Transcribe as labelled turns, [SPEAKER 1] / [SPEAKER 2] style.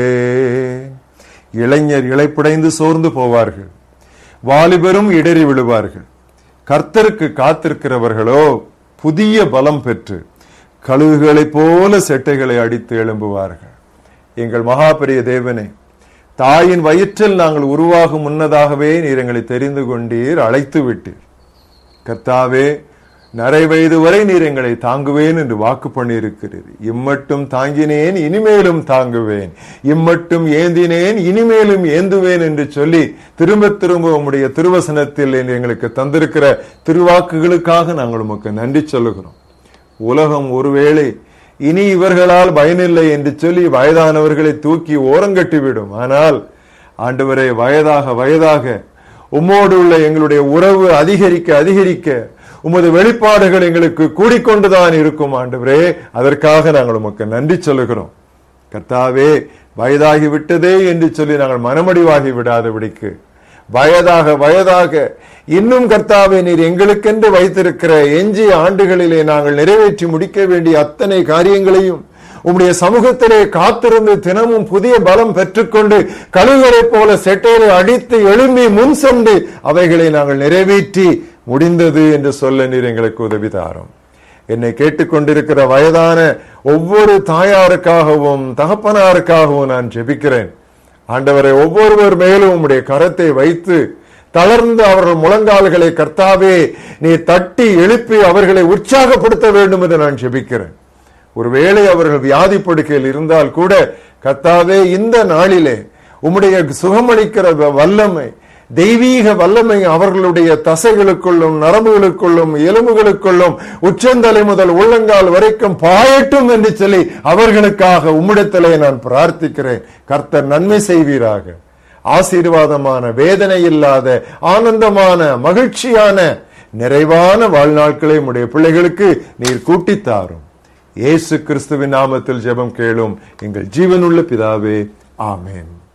[SPEAKER 1] இளைஞர் இழைப்புடைந்து சோர்ந்து போவார்கள் வாலிபரும் இடறி விழுவார்கள் கர்த்தருக்கு காத்திருக்கிறவர்களோ புதிய பலம் பெற்று கழுகுகளைப் போல செட்டைகளை அடித்து எழும்புவார்கள் எங்கள் மகாபெரிய தேவனே தாயின் வயிற்றில் நாங்கள் உருவாகும் முன்னதாகவே நீர் எங்களை தெரிந்து கொண்டீர் அழைத்து விட்டீர் கர்த்தாவே நரை வயது வரை நீர் எங்களை தாங்குவேன் என்று வாக்கு பண்ணியிருக்கிறீர் இம்மட்டும் தாங்கினேன் இனிமேலும் தாங்குவேன் இம்மட்டும் ஏந்தினேன் இனிமேலும் ஏந்துவேன் என்று சொல்லி திரும்ப திரும்ப உம்முடைய திருவசனத்தில் எங்களுக்கு தந்திருக்கிற திருவாக்குகளுக்காக நாங்கள் உமக்கு நன்றி சொல்லுகிறோம் உலகம் ஒருவேளை இனி இவர்களால் பயனில்லை என்று சொல்லி வயதானவர்களை தூக்கி ஓரங்கட்டிவிடும் ஆனால் ஆண்டவரே வயதாக வயதாக உம்மோடு உள்ள எங்களுடைய உறவு அதிகரிக்க அதிகரிக்க உமது வெளிப்பாடுகள் எங்களுக்கு கூடிக்கொண்டுதான் இருக்கும் ஆண்டவரே அதற்காக நாங்கள் உமக்கு நன்றி சொல்லுகிறோம் கர்த்தாவே வயதாகி விட்டதே என்று சொல்லி நாங்கள் மனமடிவாகி விடாதபடிக்கு வயதாக வயதாக இன்னும் கர்த்தாவே நீர் எங்களுக்கென்று வைத்திருக்கிற எஞ்சிய ஆண்டுகளிலே நாங்கள் நிறைவேற்றி முடிக்க வேண்டிய அத்தனை காரியங்களையும் உம்முடைய சமூகத்திலே காத்திருந்து தினமும் புதிய பலம் பெற்றுக்கொண்டு கழுகுகளைப் போல செட்டைகளை அடித்து எழும்பி முன் சென்று அவைகளை நாங்கள் நிறைவேற்றி முடிந்தது என்று சொல்ல நீர் எங்களுக்கு உதவி தாரும் என்னை கேட்டுக்கொண்டிருக்கிற வயதான ஒவ்வொரு தாயாருக்காகவும் தகப்பனாருக்காகவும் நான் ஜெபிக்கிறேன் ஆண்டவரை ஒவ்வொருவர் மேலும் உம்முடைய கரத்தை வைத்து தளர்ந்து அவர்கள் முழங்கால்களை கர்த்தாவே நீ தட்டி எழுப்பி அவர்களை உற்சாகப்படுத்த வேண்டும் என்று நான் ஜெபிக்கிறேன் ஒருவேளை அவர்கள் வியாதி படுக்கையில் இருந்தால் கூட கர்த்தாவே இந்த நாளிலே உம்முடைய சுகமளிக்கிற வல்லமை தெய்வீக வல்லமை அவர்களுடைய தசைகளுக்குள்ளும் நரம்புகளுக்குள்ளும் எலும்புகளுக்குள்ளும் உச்சந்தலை முதல் உள்ளங்கால் வரைக்கும் பாயட்டும் என்று சொல்லி அவர்களுக்காக உம்மிடத்திலே நான் பிரார்த்திக்கிறேன் கர்த்தர் நன்மை செய்வீராக ஆசீர்வாதமான வேதனை இல்லாத ஆனந்தமான மகிழ்ச்சியான நிறைவான வாழ்நாட்களை உடைய பிள்ளைகளுக்கு நீர் கூட்டித்தாரும் இயேசு கிறிஸ்துவின் நாமத்தில் ஜெபம் கேளும் எங்கள் ஜீவனுள்ள பிதாவே ஆமேன்